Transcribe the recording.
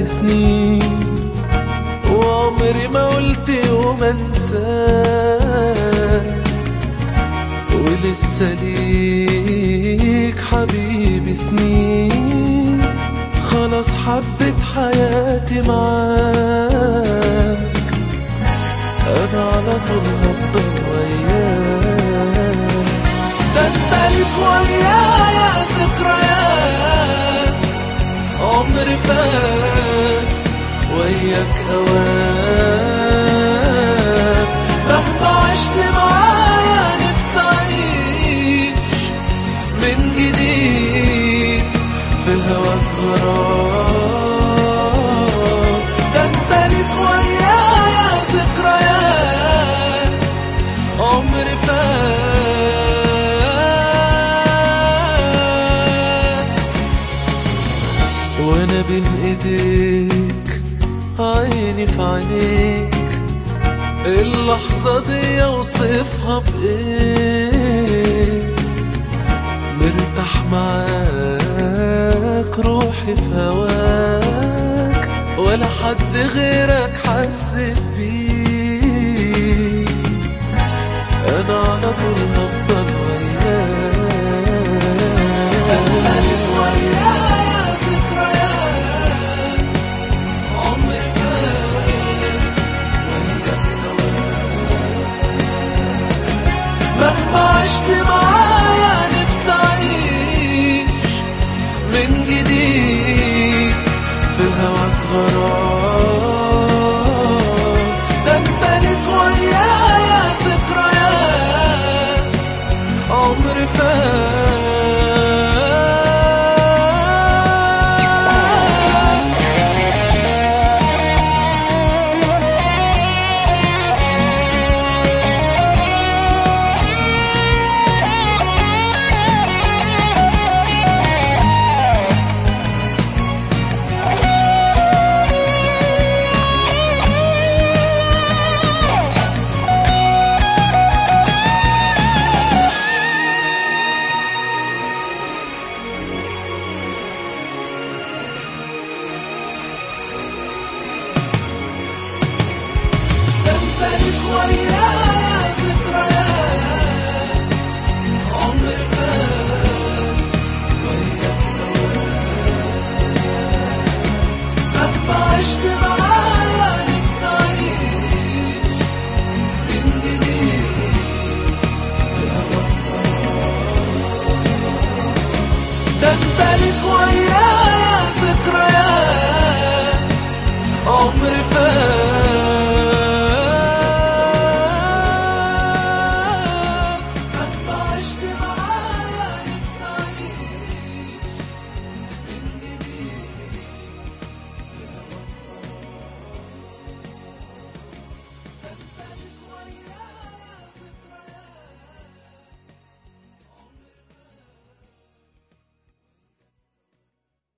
سنين وعمري ما قلت يوم انساك ولسه ليك حبيبي سنين خلاص حبيت حياتي معاك انا على طول هفضل وياك ده انت ليك ويايا ذكريات عمري فات وياك اوام مهما عشت معايا نفسي اعيش من جديد في هواك غرام ده انت ليك ويايا ذكريات عمري فات وانا بين ايديك عيني في عينيك اللحظة دي اوصفها بايه مرتاح معاك روحي في هواك ولا حد غيرك حسيت بيه انا على طول هفضل وياك مهما عشت معايا نفسي اعيش من جديد في هواك غرام ده انت ليك ويايا ذكريات عمري فات انت ليك ويايا